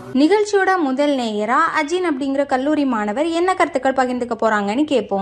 நிகழ்ச்சியோட முதல் நேயரா அஜின் அப்படிங்கிற கல்லூரி மாணவர் என்ன கருத்துக்கள் பகிர்ந்துக்க போறாங்கன்னு கேட்போம்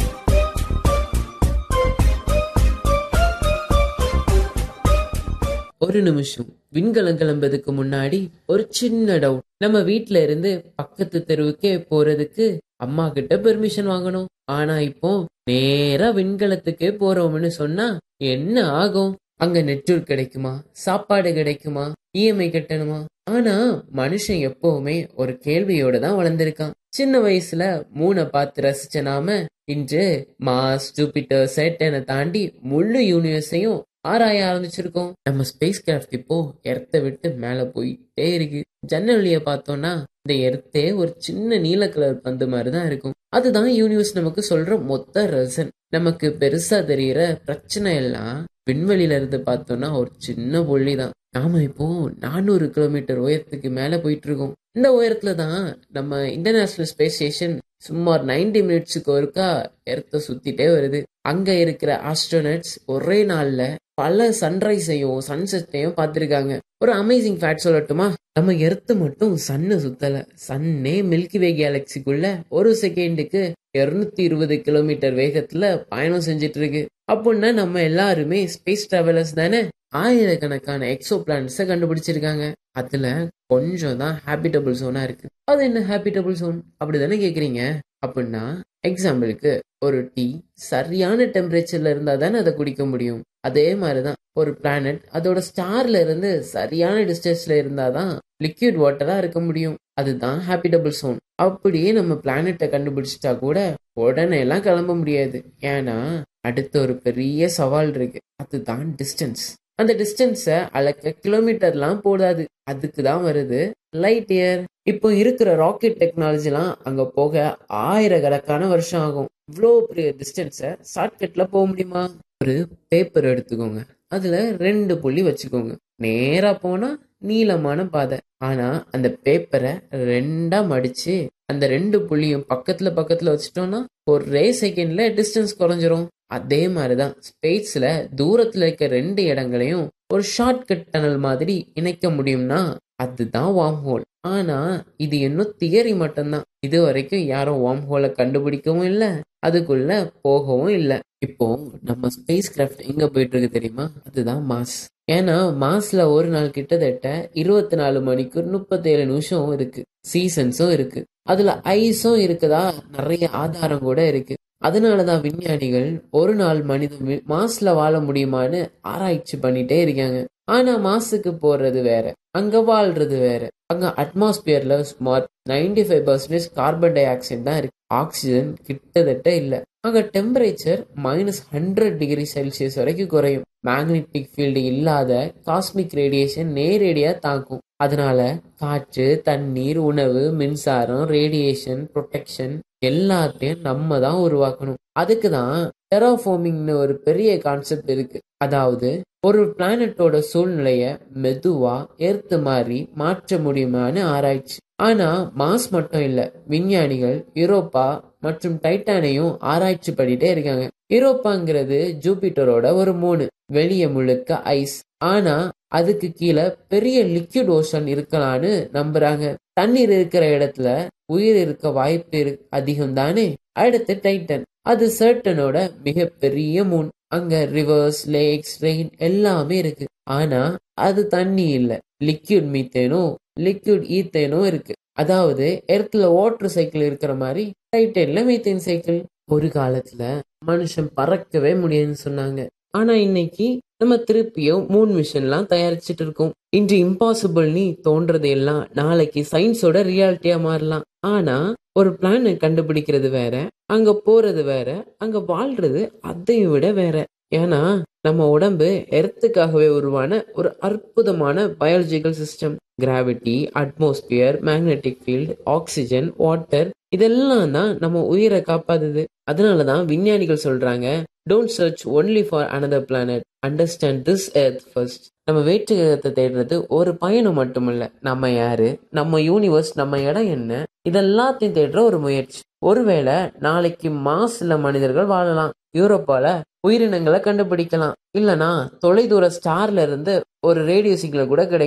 ஒரு நிமிஷம் விண்கலம் கிளம்புறதுக்கு முன்னாடி ஒரு சின்ன டவுட் நம்ம வீட்ல இருந்து பக்கத்து தெருவுக்கே போறதுக்கு அம்மா கிட்ட பெர்மிஷன் வாங்கணும் ஆனா இப்போ நேரா விண்கலத்துக்கே போறோம்னு சொன்னா என்ன ஆகும் அங்க நெட்வொர்க் கிடைக்குமா சாப்பாடு கிடைக்குமா இஎம்ஐ கட்டணுமா ஆனா மனுஷன் எப்பவுமே ஒரு கேள்வியோட தான் வளர்ந்திருக்கான் சின்ன வயசுல மூணை பார்த்து ரசிச்ச நாம இன்று மாஸ் ஜூபிட்டர் சேட்டனை தாண்டி முழு யூனிவர்ஸையும் ஆராய ஆரம்பிச்சிருக்கோம் நம்ம ஸ்பேஸ் கிராஃப்ட் இப்போ எர்த்தை விட்டு மேல போயிட்டே இருக்கு ஜன்னல் வழிய பார்த்தோம்னா இந்த எர்த்தே ஒரு சின்ன நீல கலர் பந்து மாதிரி தான் இருக்கும் அதுதான் யூனிவர்ஸ் நமக்கு சொல்ற மொத்த ரசன் நமக்கு பெருசா தெரியற பிரச்சனை எல்லாம் விண்வெளியில இருந்து பார்த்தோம்னா ஒரு சின்ன புள்ளி தான் நாம இப்போ நானூறு கிலோமீட்டர் உயரத்துக்கு மேல போயிட்டு இருக்கோம் இந்த உயரத்துல தான் நம்ம இன்டர்நேஷனல் ஸ்பேஸ் ஸ்டேஷன் சுமார் 90 மினிட்ஸுக்கு ஒருக்கா எர்த்த சுத்திட்டே வருது அங்க இருக்கிற ஆஸ்ட்ரோனட்ஸ் ஒரே நாள்ல பல சன்ரைஸையும் சன்செட்டையும் பார்த்திருக்காங்க ஒரு அமேசிங் ஃபேக்ட் சொல்லட்டுமா நம்ம எர்த்து மட்டும் சன்னு சுத்தல சன்னே மில்கி வே கேலக்சிக்குள்ள ஒரு செகண்டுக்கு இருநூத்தி இருபது கிலோமீட்டர் வேகத்துல பயணம் செஞ்சுட்டு இருக்கு அப்படின்னா நம்ம எல்லாருமே ஸ்பேஸ் டிராவலர்ஸ் தானே ஆயிரக்கணக்கான எக்ஸோ பிளானட்ஸை கண்டுபிடிச்சிருக்காங்க அதுல கொஞ்சம் தான் ஹேபிட்டபிள் ஜோனா இருக்கு அது என்ன ஹேபிட்டபிள் ஜோன் அப்படிதானே கேக்குறீங்க அப்படின்னா எக்ஸாம்பிளுக்கு ஒரு டீ சரியான டெம்பரேச்சர்ல இருந்தா தானே அதை குடிக்க முடியும் அதே மாதிரிதான் ஒரு பிளானட் அதோட ஸ்டார்ல இருந்து சரியான டிஸ்டன்ஸ்ல இருந்தாதான் லிக்விட் வாட்டரா இருக்க முடியும் அதுதான் ஹேபிட்டபிள் சோன் அப்படியே நம்ம பிளானட்டை கண்டுபிடிச்சிட்டா கூட உடனே எல்லாம் கிளம்ப முடியாது ஏன்னா அடுத்த ஒரு பெரிய சவால் இருக்கு அதுதான் டிஸ்டன்ஸ் அந்த டிஸ்டன்ஸை அளக்க கிலோமீட்டர்லாம் போடாது அதுக்கு தான் வருது லைட் இயர் இப்போ இருக்கிற ராக்கெட் டெக்னாலஜிலாம் அங்க போக ஆயிரக்கணக்கான வருஷம் ஆகும் இவ்வளோ பெரிய டிஸ்டன்ஸை ஷார்ட்கட்ல போக முடியுமா ஒரு பேப்பர் எடுத்துக்கோங்க அதுல ரெண்டு புள்ளி வச்சுக்கோங்க நேரா போனா நீளமான பாதை ஆனா அந்த பேப்பரை ரெண்டா மடிச்சு அந்த ரெண்டு புள்ளியும் பக்கத்துல பக்கத்துல வச்சுட்டோம்னா ஒரே செகண்ட்ல டிஸ்டன்ஸ் குறைஞ்சிரும் அதே மாதிரிதான் ஸ்பேஸ்ல தூரத்துல இருக்க ரெண்டு இடங்களையும் ஒரு ஷார்ட்கட் டனல் மாதிரி இணைக்க முடியும்னா அதுதான் வார்ம் ஹோல் ஆனா இது இன்னும் தியரி மட்டும்தான் இது வரைக்கும் யாரும் வார்ம் ஹோலை கண்டுபிடிக்கவும் இல்லை அதுக்குள்ள போகவும் இல்லை இப்போ நம்ம ஸ்பேஸ் கிராஃப்ட் எங்க போயிட்டு இருக்கு தெரியுமா அதுதான் மாஸ் ஏன்னா மாஸ்ல ஒரு நாள் கிட்டத்தட்ட இருபத்தி நாலு மணிக்கு முப்பத்தேழு நிமிஷம் இருக்கு சீசன்ஸும் இருக்கு அதுல ஐஸும் இருக்குதா நிறைய ஆதாரம் கூட இருக்கு அதனாலதான் விஞ்ஞானிகள் ஒரு நாள் மனிதன் வி- மாஸ்ல வாழ முடியுமான்னு ஆராய்ச்சி பண்ணிட்டே இருக்காங்க ஆனா மாசுக்கு போறது வேற அங்க வாழ்றது வேற அங்க அட்மாஸ்பியர்ல சுமார் 95% five percentage carbon dioxide தான் இருக்கு ஆக்சிஜன் கிட்டத்தட்ட இல்ல அங்க temperature minus hundred degree Celsius வரைக்கும் குறையும் மேக்னெட்டிக் ஃபீல்டு இல்லாத காஸ்மிக் ரேடியேஷன் நேரடியா தாக்கும் அதனால காற்று தண்ணீர் உணவு மின்சாரம் ரேடியேஷன் ப்ரொடெக்ஷன் எல்லாத்தையும் நம்ம தான் உருவாக்கணும் அதுக்கு தான் டெராஃபார்மிங்னு ஒரு பெரிய கான்செப்ட் இருக்கு அதாவது ஒரு பிளானட்டோட சூழ்நிலைய மெதுவா ஏற்ற மாதிரி மாற்ற முடியுமான்னு ஆராய்ச்சி ஆனா மாஸ் மட்டும் இல்ல விஞ்ஞானிகள் யூரோப்பா மற்றும் டைட்டானையும் ஆராய்ச்சி பண்ணிட்டே இருக்காங்க யூரோப்பாங்கிறது ஜூபிட்டரோட ஒரு மூணு வெளியே முழுக்க ஐஸ் ஆனா அதுக்கு கீழே பெரிய லிக்விட் ஓஷன் இருக்கலாம்னு நம்புறாங்க தண்ணீர் இருக்கிற இடத்துல உயிர் இருக்க வாய்ப்பு இரு அதிகம் தானே அடுத்து டைட்டன் அது சர்டனோட மிகப்பெரிய மூன் அங்க ரிவர்ஸ் லேக்ஸ் ரெயின் எல்லாமே இருக்கு ஆனா அது தண்ணி இல்ல லிக்விட் மீத்தேனும் லிக்விட் ஈத்தேனும் இருக்கு அதாவது எர்த்ல வாட்டர் சைக்கிள் இருக்கிற மாதிரி டைட்டன்ல மீத்தேன் சைக்கிள் ஒரு காலத்துல மனுஷன் பறக்கவே முடியாதுன்னு சொன்னாங்க ஆனா இன்னைக்கு நம்ம திருப்பியும் மூன் மிஷன்லாம் தயாரிச்சுட்டு இருக்கோம் இன்று இம்பாசிபிள் நீ தோன்றது எல்லாம் நாளைக்கு சயின்ஸோட ரியாலிட்டியா மாறலாம் ஆனா ஒரு பிளான் கண்டுபிடிக்கிறது வேற அங்க போறது வேற அங்க வாழ்றது அதையும் விட வேற ஏன்னா நம்ம உடம்பு எர்த்துக்காகவே உருவான ஒரு அற்புதமான biological system gravity atmosphere magnetic field oxygen water இதெல்லாம் தான் நம்ம உயிரை காப்பாத்துது அதனாலதான் விஞ்ஞானிகள் சொல்றாங்க don't search only for another planet understand this earth first நம்ம வேற்று கிரகத்தை தேடுறது ஒரு பயணம் மட்டுமல்ல நம்ம யாரு நம்ம யூனிவர்ஸ் நம்ம இடம் என்ன இதெல்லாத்தையும் தேடுற ஒரு முயற்சி ஒருவேளை நாளைக்கு மாஸ்ல மனிதர்கள் வாழலாம் யூரோப்பால உயிரினங்களை கண்டுபிடிக்கலாம் இல்லனா தொலைதூர ஸ்டார்ல இருந்து ஒரு ரேடியோ சிக்னல் கூட கிடைக்கும்